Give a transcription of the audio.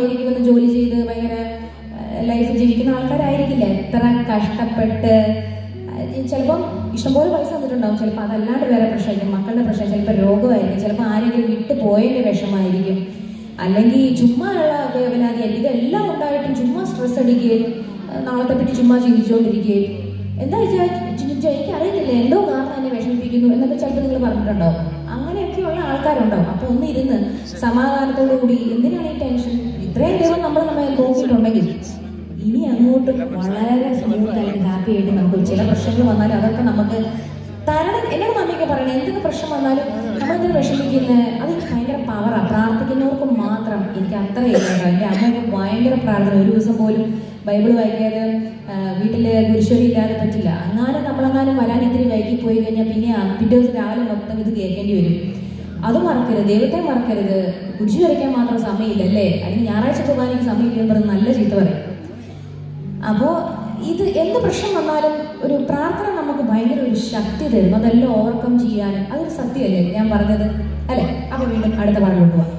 അമേരിക്കയിൽ വന്ന് ജോലി ചെയ്ത് ഭയങ്കര ലൈഫ് ജീവിക്കുന്ന ആൾക്കാരായിരിക്കില്ല എത്ര കഷ്ടപ്പെട്ട് ചിലപ്പം ഇഷ്ടംപോലെ പൈസ തന്നിട്ടുണ്ടാവും ചിലപ്പോൾ അതല്ലാണ്ട് വേറെ പ്രശ്നമായിരിക്കും മക്കളുടെ പ്രശ്നം ചിലപ്പോൾ രോഗമായിരിക്കും ചിലപ്പോൾ ആരെങ്കിലും വിട്ടു പോയതിന്റെ വിഷമായിരിക്കും അല്ലെങ്കിൽ ചുമ്മാ ഉള്ള വേവനാദിയായിരിക്കും ഇതെല്ലാം ഉണ്ടായിട്ടും ചുമ്മാ സ്ട്രെസ് അടിക്കുകയും അഹ് നാളത്തെ പറ്റി ചുമ്മാ ചിന്തിച്ചുകൊണ്ടിരിക്കുകയും എന്താ വെച്ചാൽ ചിന്തിച്ചാൽ എനിക്ക് അറിയത്തില്ല എന്തോ കാരണം എന്നെ വിഷമിപ്പിക്കുന്നു എന്നൊക്കെ ചിലപ്പോൾ നിങ്ങൾ പറഞ്ഞിട്ടുണ്ടാവും അങ്ങനെയൊക്കെയുള്ള ആൾക്കാരുണ്ടാവും അപ്പൊ ഒന്ന് ഇരുന്ന് സമാധാനത്തോടു കൂടി എന്തിനാണ് ഈ ടെൻഷൻ ഇത്രയും ദൈവം നമ്മൾ നമ്മെ നോക്കിയിട്ടുണ്ടെങ്കിൽ ഇനി അങ്ങോട്ട് വളരെ സ്മൂത്ത് ആയിട്ട് ഹാപ്പി ആയിട്ട് നമുക്ക് ചില പ്രശ്നങ്ങൾ വന്നാലും അതൊക്കെ നമുക്ക് തരണം എന്നോട് മമ്മിയൊക്കെ പറയണേ എന്തൊക്കെ പ്രശ്നം വന്നാലും നമ്മളെന്തിനു വിഷമിക്കുന്നത് അത് ഭയങ്കര പവറാണ് പ്രാർത്ഥിക്കുന്നവർക്ക് മാത്രം എനിക്ക് അത്ര ഇല്ല എൻ്റെ അമ്മയൊക്കെ ഭയങ്കര പ്രാർത്ഥന ഒരു ദിവസം പോലും ബൈബിൾ വായിക്കാതെ ആ, വീട്ടില് കുരിശൊരി ഇല്ലാതെ പറ്റില്ല അങ്ങാനും നമ്മളെങ്ങാനും വരാൻ ഇത്തിരി വൈകി പോയി കഴിഞ്ഞാൽ പിന്നെ ആ പിറ്റേ ദിവസം രാവിലെ മൊത്തം ഇത് കേൾക്കേണ്ടി വരും അത് മറക്കരുത് ദൈവത്തെ മറക്കരുത് കുരിശ് വരയ്ക്കാൻ മാത്രം സമയമില്ല അല്ലേ അല്ലെങ്കിൽ ഞായറാഴ്ച പോകാൻ എനിക്ക് സമയമില്ലെന്ന് പറഞ്ഞ് നല്ല ചീത്ത പറയും അപ്പോൾ ഇത് എന്ത് പ്രശ്നം വന്നാലും ഒരു പ്രാർത്ഥന നമുക്ക് ഭയങ്കര ഒരു ശക്തി തരും അതെല്ലാം ഓവർകം ചെയ്യാനും അതൊരു സത്യമല്ലേ ഞാൻ പറഞ്ഞത് അല്ലേ അപ്പൊ വീണ്ടും അടുത്ത പാടിലോട്ട് പോവാം